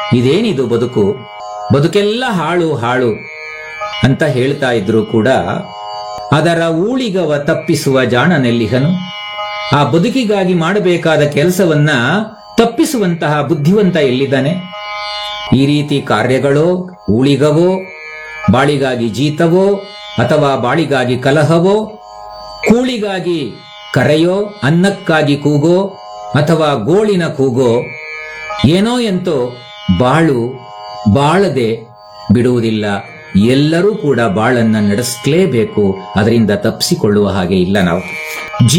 ಇದೇನಿದು ಬದುಕು ಬದುಕೆಲ್ಲ ಹಾಳು ಹಾಳು ಅಂತ ಹೇಳ್ತಾ ಇದ್ರು ಕೂಡ ಅದರ ಊಳಿಗವ ತಪ್ಪಿಸುವ ಜಾಣನೆಲ್ಲಿಹನು ಆ ಬದುಕಿಗಾಗಿ ಮಾಡಬೇಕಾದ ಕೆಲಸವನ್ನ ತಪ್ಪಿಸುವಂತಹ ಬುದ್ಧಿವಂತ ಎಲ್ಲಿದ್ದಾನೆ ಈ ರೀತಿ ಕಾರ್ಯಗಳೋ ಊಳಿಗವೋ ಬಾಳಿಗಾಗಿ ಜೀತವೋ ಅಥವಾ ಬಾಳಿಗಾಗಿ ಕಲಹವೋ ಕೂಳಿಗಾಗಿ ಕರೆಯೋ ಅನ್ನಕ್ಕಾಗಿ ಕೂಗೋ ಅಥವಾ ಗೋಳಿನ ಕೂಗೋ ಏನೋ ಎಂತೋ ಬಾಳು ಬಾಳದೆ ಬಿಡುವುದಿಲ್ಲ ಎಲ್ಲರೂ ಕೂಡ ಬಾಳನ್ನ ನಡೆಸಲೇಬೇಕು ಅದರಿಂದ ತಪ್ಪಿಸಿಕೊಳ್ಳುವ ಹಾಗೆ ಇಲ್ಲ ನಾವು